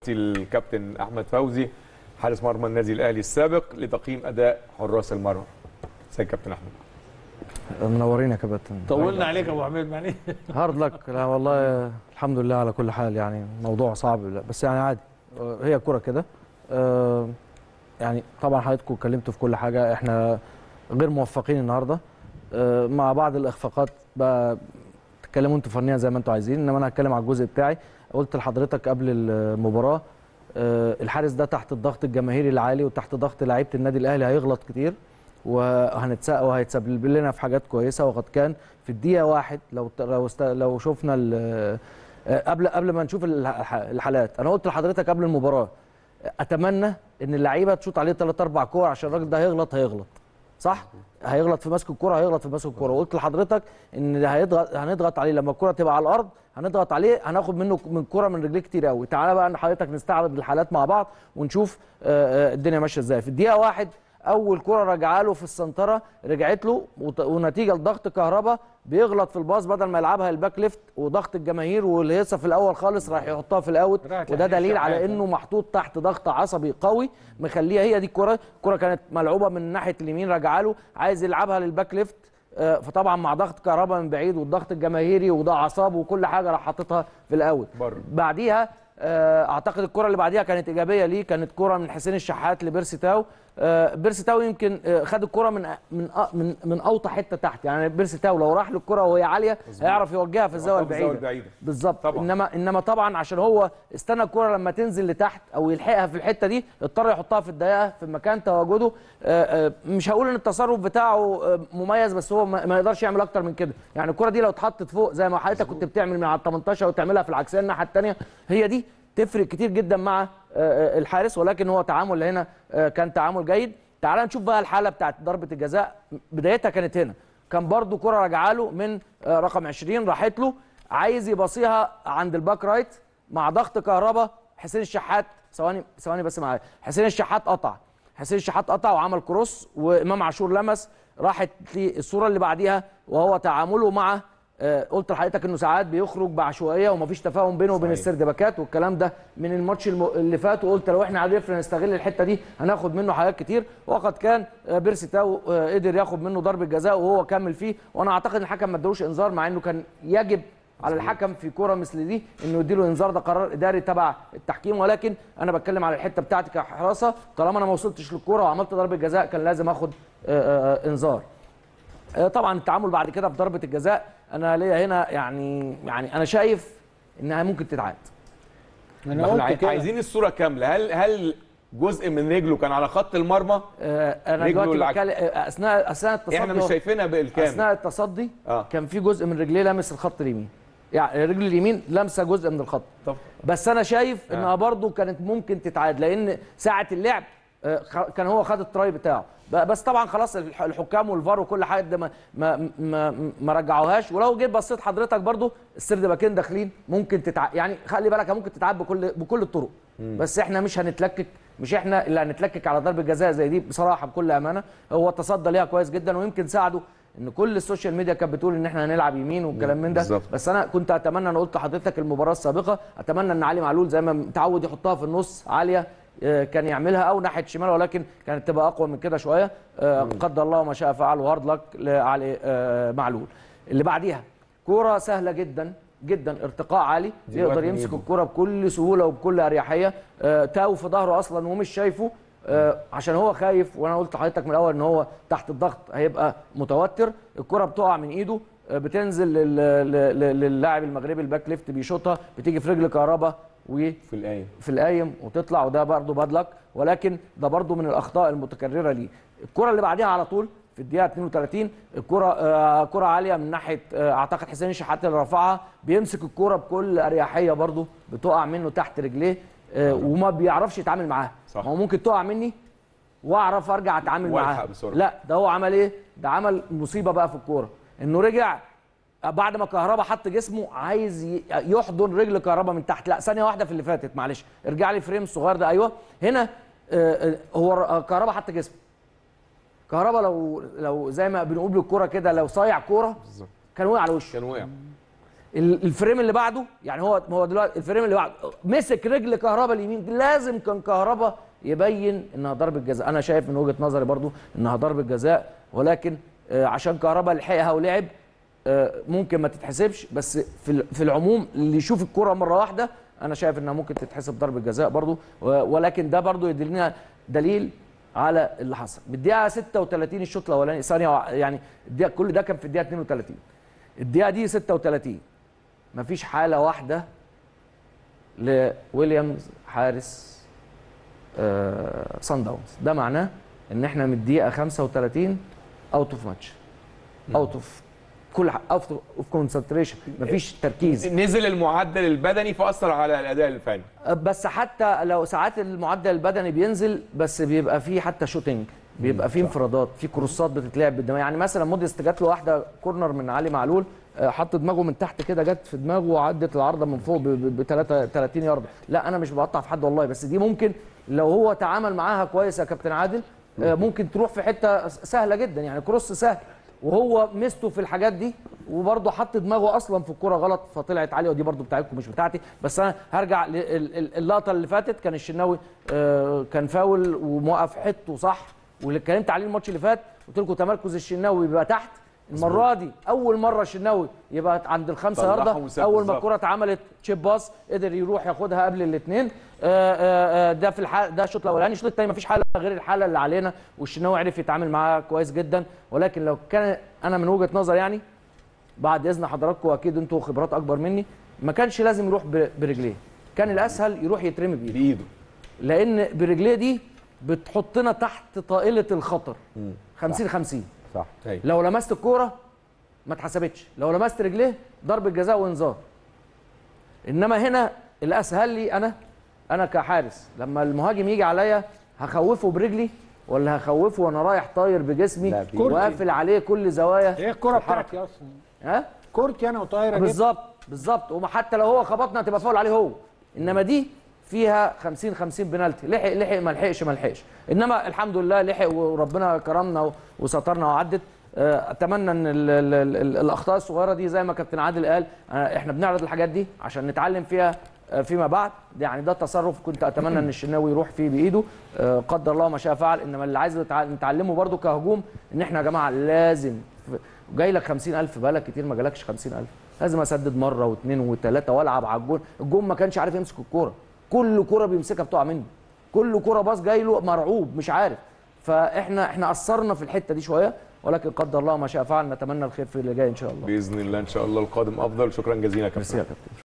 الكابتن احمد فوزي حارس مرمى النادي الاهلي السابق لتقييم اداء حراس المرمى ازيك يا كابتن احمد منورين يا كابتن طولنا عليك يا ابو حميد معلش هارد لك لا والله الحمد لله على كل حال يعني موضوع صعب لا بس يعني عادي آه، هي الكوره كده آه، يعني طبعا حضراتكم اتكلمتوا في كل حاجه احنا غير موفقين النهارده آه، مع بعض الاخفاقات بقى تتكلموا انتوا فنيا زي ما انتوا عايزين انما انا هتكلم على الجزء بتاعي قلت لحضرتك قبل المباراه آه، الحارس ده تحت الضغط الجماهيري العالي وتحت ضغط لعيبه النادي الاهلي هيغلط كتير وهنتسقى وهيتسبب لنا في حاجات كويسه وقد كان في الدقيقه واحد لو لو است- لو شفنا ال- آه، قبل قبل ما نشوف الح- الحالات انا قلت لحضرتك قبل المباراه اتمنى ان اللعيبه تشوط عليه ثلاث اربع كور عشان الراجل ده هيغلط هيغلط صح هيغلط في مسك الكوره هيغلط في مسك الكوره وقلت لحضرتك ان هيضغط هنضغط عليه لما الكوره تبقى على الارض هنضغط عليه هناخد منه من كوره من رجليه كتير قوي تعالى بقى ان حضرتك نستعرض الحالات مع بعض ونشوف آه، آه، الدنيا ماشيه ازاي في الدقيقه واحد اول كره راجعه له في السنتره رجعت له وت- ونتيجه لضغط كهربا بيغلط في الباص بدل ما يلعبها الباك ليفت وضغط الجماهير والهيصه في الاول خالص راح يحطها في الاوت راحت وده لحديث دليل على شحاتة. انه محطوط تحت ضغط عصبي قوي مخليها هي دي الكره الكره كانت ملعوبه من ناحيه اليمين راجعه له عايز يلعبها للباك ليفت آه، فطبعا مع ضغط كهربا من بعيد والضغط الجماهيري وده اعصاب وكل حاجه راح حاططها في الاوت بره. بعديها آه، اعتقد الكره اللي بعديها كانت ايجابيه ليه كانت كره من حسين الشحات لبيرسي تاو آه، بيرسي تاو يمكن آه، خد الكره من من أ- من من اوطى حته تحت يعني بيرسي تاو لو راح للكره وهي عاليه هيعرف يوجهها في الزاويه يوقفها في الزاوية البعيده البعيدة. بالظبط طبعا. انما انما طبعا عشان هو استنى الكره لما تنزل لتحت او يلحقها في الحته دي اضطر يحطها في الدقيقه في مكان تواجده آه، آه، مش هقول ان التصرف بتاعه آه، مميز بس هو ما ما يقدرش يعمل اكتر من كده يعني الكره دي لو اتحطت فوق زي ما حضرتك كنت بتعمل من على ال 18 وتعملها في العكسيه الناحيه الثانيه هي دي تفرق كتير جدا مع آه، آه، الحارس ولكن هو تعامل هنا آه، كان تعامل جيد تعال نشوف بقى الحاله بتاعت ضربه الجزاء بدايتها كانت هنا كان برضو كره راجعه له من آه، رقم 20 راحت له عايز يباصيها عند الباك رايت مع ضغط كهربا حسين الشحات ثواني ثواني بس معايا حسين الشحات قطع حسين الشحات قطع وعمل كروس وامام عاشور لمس راحت للصوره اللي بعديها وهو تعامله مع آه، قلت لحضرتك انه ساعات بيخرج بعشوائيه ومفيش تفاهم بينه وبين صحيح. السردباكات والكلام ده من الماتش الم- اللي فات وقلت لو احنا عرفنا نستغل الحته دي هناخد منه حاجات كتير وقد كان آه، بيرسي تاو آه، قدر ياخد منه ضربه جزاء وهو كمل فيه وانا اعتقد ان الحكم ما ادالوش انذار مع انه كان يجب على الحكم في كوره مثل دي انه يديله انذار ده قرار اداري تبع التحكيم ولكن انا بتكلم على الحته بتاعتي كحراسه طالما انا ما وصلتش للكوره وعملت ضربه جزاء كان لازم اخد آه، آه، انذار آه، طبعا التعامل بعد كده في ضربه الجزاء انا ليا هنا يعني يعني انا شايف انها ممكن تتعاد انا ما احنا قلت عاي- كده عايزين الصوره كامله هل هل جزء من رجله كان على خط المرمى آه، انا رجله دلوقتي العك- بتكلم آه، اثناء اثناء التصدي احنا مش هو- شايفينها بالكامل اثناء التصدي آه. كان في جزء من رجليه لامس الخط اليمين يعني رجل اليمين لامسه جزء من الخط طب بس انا شايف انها برضو كانت ممكن تتعاد لان ساعه اللعب آه، خ- كان هو خد التراي بتاعه ب- بس طبعا خلاص الح- الحكام والفار وكل حاجه ده ما ما ما, ما رجعوهاش ولو جيت بصيت حضرتك برضو السرد باكين داخلين ممكن تتعاد يعني خلي بالك ممكن تتعاد بكل بكل الطرق بس احنا مش هنتلكك مش احنا اللي هنتلكك على ضربه جزاء زي دي بصراحه بكل امانه هو تصدى ليها كويس جدا ويمكن ساعده ان كل السوشيال ميديا كانت بتقول ان احنا هنلعب يمين والكلام من ده بالظبط. بس انا كنت اتمنى انا قلت لحضرتك المباراه السابقه اتمنى ان علي معلول زي ما متعود يحطها في النص عاليه آه، كان يعملها او ناحيه شمال ولكن كانت تبقى اقوى من كده شويه آه، قدر الله ما شاء فعل وهارد لك لعلي آه، معلول اللي بعديها كوره سهله جدا جدا ارتقاء عالي يقدر دلوقتي يمسك إيده. الكوره بكل سهوله وبكل اريحيه آه، تاو في ظهره اصلا ومش شايفه آه، عشان هو خايف وانا قلت لحضرتك من الاول ان هو تحت الضغط هيبقى متوتر الكره بتقع من ايده آه، بتنزل لل- لل- لل- للاعب المغربي الباك ليفت بيشوطها بتيجي في رجل كهربا وفي في الايه القايم وتطلع وده برضه باد لك ولكن ده برضه من الاخطاء المتكرره ليه الكره اللي بعديها على طول في الدقيقه 32 الكره آه كره عاليه من ناحيه آه اعتقد حسين الشحات اللي رفعها بيمسك الكره بكل اريحيه برضه بتقع منه تحت رجليه آه وما بيعرفش يتعامل معاها صح. ما هو ممكن تقع مني واعرف ارجع اتعامل والحق معاها بسرعة. لا ده هو عمل ايه ده عمل مصيبه بقى في الكوره انه رجع بعد ما كهربا حط جسمه عايز ي- يحضن رجل كهربا من تحت لا ثانيه واحده في اللي فاتت معلش ارجع لي فريم الصغير ده ايوه هنا آه، آه، هو ر- آه، كهربا حط جسمه كهربا لو لو زي ما بنقول بالكوره كده لو صايع كوره بالظبط كان وقع على وشه كان وقع ال- الفريم اللي بعده يعني هو هو دلوقتي الفريم اللي بعده مسك رجل كهربا اليمين لازم كان كهربا يبين انها ضربه جزاء انا شايف من وجهه نظري برضو انها ضربه جزاء ولكن آه، عشان كهربا لحقها ولعب آه، ممكن ما تتحسبش بس في ال- في العموم اللي يشوف الكره مره واحده انا شايف انها ممكن تتحسب ضربه جزاء برضو و- ولكن ده برضو يدلنا دليل على اللي حصل بالدقيقه 36 الشوط الاولاني ثانيه وع- يعني الدقيقه كل ده كان في الدقيقه 32 الدقيقه دي 36 مفيش حاله واحده لويليامز حارس آه سان داونز ده معناه ان احنا من الدقيقه 35 اوت اوف ماتش اوت اوف كل اوت اوف كونسنتريشن مفيش تركيز نزل المعدل البدني فاثر على الاداء الفني بس حتى لو ساعات المعدل البدني بينزل بس بيبقى فيه حتى شوتنج بيبقى فيه انفرادات في كروسات بتتلعب بالدماغ يعني مثلا موديست جات له واحده كورنر من علي معلول آه، حط دماغه من تحت كده جت في دماغه وعدت العارضه من فوق ب 30 يارده لا انا مش بقطع في حد والله بس دي ممكن لو هو تعامل معاها كويس يا كابتن عادل آه، ممكن تروح في حته سهله جدا يعني كروس سهل وهو ميزته في الحاجات دي وبرضه حط دماغه اصلا في الكوره غلط فطلعت عاليه ودي برضه بتاعتكم مش بتاعتي بس انا هرجع للقطه اللي فاتت كان الشناوي آه، كان فاول وموقف حته صح واللي اتكلمت عليه الماتش اللي فات قلت لكم تمركز الشناوي بيبقى تحت المره دي اول مره الشناوي يبقى عند الخمسه طلعهم يارده وساب اول ما بالظبط. الكره اتعملت تشيب باص قدر يروح ياخدها قبل الاثنين ده في الحال ده الشوط الاولاني الشوط الثاني مفيش حاله غير الحاله اللي علينا والشناوي عرف يتعامل معاها كويس جدا ولكن لو كان انا من وجهه نظر يعني بعد اذن حضراتكم واكيد انتوا خبرات اكبر مني ما كانش لازم يروح ب- برجليه كان الاسهل يروح يترمي بايده بايده لان برجليه دي بتحطنا تحت طائله الخطر 50 50 صح أيوة. لو لمست الكوره ما اتحسبتش لو لمست رجليه ضربه جزاء وانذار انما هنا الاسهل لي انا انا كحارس لما المهاجم يجي عليا هخوفه برجلي ولا هخوفه وانا رايح طاير بجسمي لا، في- وقافل عليه كل زوايا هي الكرة الحركة. بتاعتي اصلا ها كورتي انا وطايره جدا بالظبط بالظبط وحتى لو هو خبطنا هتبقى فاول عليه هو انما دي فيها 50 50 بنالتي لحق لحق ما لحقش ما لحقش انما الحمد لله لحق وربنا كرمنا و- وسترنا وعدت آه، اتمنى ان ال ال ال ال الاخطاء الصغيره دي زي ما كابتن عادل قال آه، احنا بنعرض الحاجات دي عشان نتعلم فيها آه، فيما بعد ده يعني ده تصرف كنت اتمنى ان الشناوي يروح فيه بايده آه، قدر الله ما شاء فعل انما اللي عايز نتع- نتعلمه برده كهجوم ان احنا يا جماعه لازم ف- جاي لك 50000 بقالك كتير ما جالكش 50000 لازم اسدد مره واثنين وثلاثه والعب على الجون الجون ما كانش عارف يمسك الكوره كل كوره بيمسكها بتقع منه كل كوره باص جاي له مرعوب مش عارف فاحنا احنا قصرنا في الحته دي شويه ولكن قدر الله ما شاء فعل نتمنى الخير في اللي جاي ان شاء الله باذن الله ان شاء الله القادم افضل شكرا جزيلا يا كابتن ميرسي يا كابتن